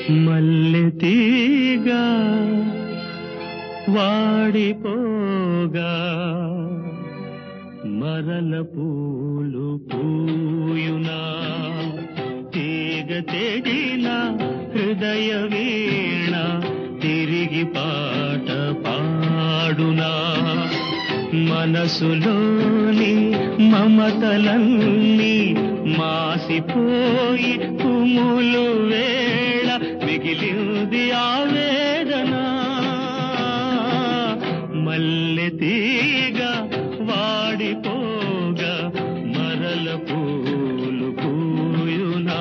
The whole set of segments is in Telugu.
మల్లె తీగ వాడిపోగా మరల పూలు పూయునా తీగ తెగిన హృదయ వీణ తిరిగి పాట పాడునా మనసులోని మమతలన్నీ మాసిపోయి కుములు వేళ మిగిలింది ఆవేదన మల్లె తీగ వాడిపోగా మరల పూలు పూయునా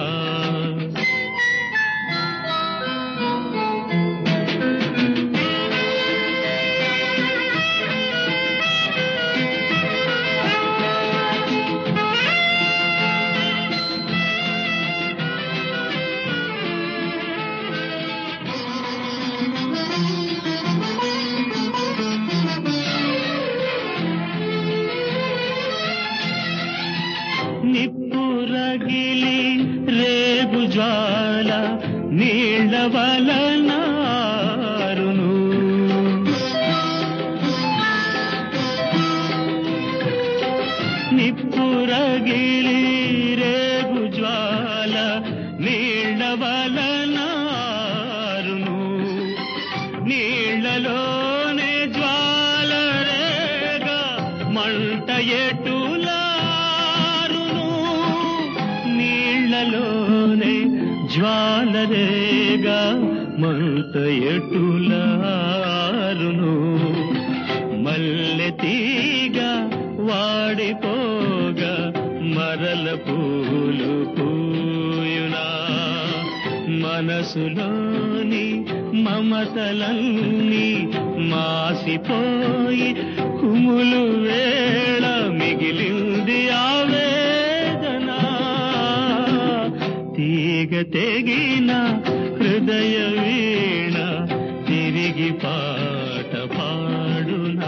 నిప్పురగిలి రేగు జ్వాల నీళ్ళ వలనారును నిప్పురగిలి రేగు జ్వాల నీళ్ళ వలనారును నీళ్ళలోనే జ్వాల రేగా మంట ఎటులారును నీళ్ళలోనే జ్వాల రేగా మంట ఎటులారును మల్లె తీగ వాడిపోగా మరల పూలు పూయునా మనసులోని మమతలన్నీ మాసిపోయి కుములు వేళ మిగిలింది ఆవేదన తీగ తెగిన హృదయ వీణ తిరిగి పాట పాడునా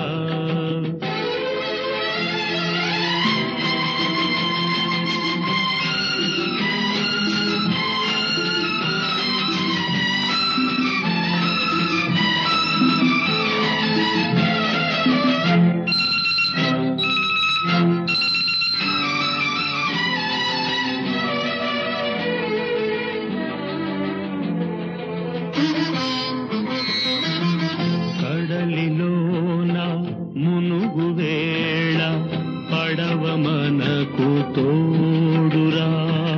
కడలిలోన మునుగు వేళ పడవ మనకు తోడురా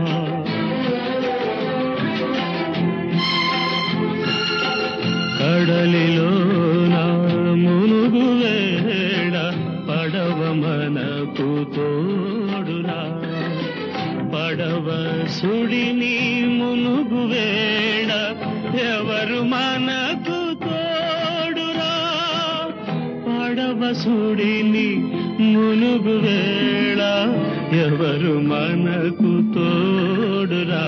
కడలిలోన మునుగు వేళ పడవ మనకు తోడురా పడవ సుడిని మునుగు వేళ ఎవరు మనకు తోడురా పడవ సుడిని మునుగు వేళ ఎవరు మనకు తోడురా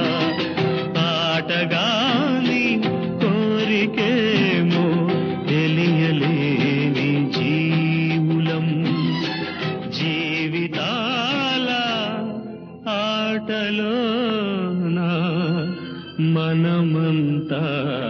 ఆటగాని కోరికేమో తెలియలేని జీవులం జీవితాల ఆటలోన మనమంతా